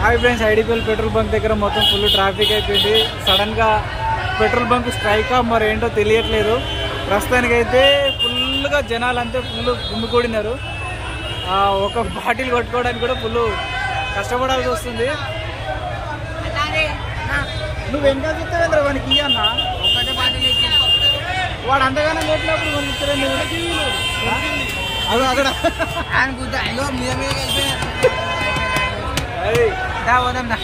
Hi friends IDPL petrol bunk దగ్గర మొత్తం full traffic అయిపోయింది సడన్ గా పెట్రోల్ బంక్ స్ట్రైక్ మరి ఏంటో తెలియట్లేదు ప్రస్తుతానికి అయితే ఫుల్గా జనాలు అంతే ఫుల్ గుమ్మికూడినారు ఆ, ఒక బాటిల్ కొట్టుకోవడానికి కూడా ఫుల్ కష్టపడాల్సి వస్తుంది నువ్వు ఇంకా చూస్తావేంద్ర వానికి ఇయ్య అన్న ఒకటే బాటిల్ ఇచ్చింది వాడు అంతగానో కొట్టినప్పుడు మనకి ఇస్తారండి అది అక్కడ ఆయన గుద్ద అయ్యో మీద మీద వెళ్ళిపోయారు ఏయ్. దా పోదాం దా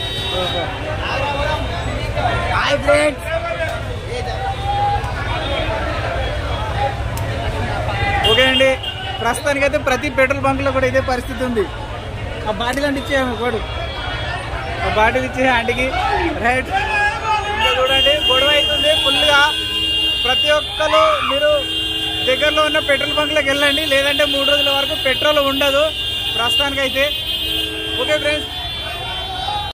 హాయ్ ఫ్రెండ్స్ ఓకే అండి ప్రస్తుతానికైతే ప్రతి పెట్రోల్ బంక్లో కూడా ఇదే పరిస్థితి ఉంది ఆ బాటిల్ అంటే ఇచ్చేయాము కోడు ఆ బాటిల్ ఇచ్చే ఆంటీకి రైట్ ఇంకా చూడండి గొడవ అవుతుంది ఫుల్గా ప్రతి ఒక్కరు మీరు దగ్గరలో ఉన్న పెట్రోల్ బంక్లోకి వెళ్ళండి లేదంటే మూడు రోజుల వరకు పెట్రోల్ ఉండదు ప్రస్తుతానికైతే ఓకే ఫ్రెండ్స్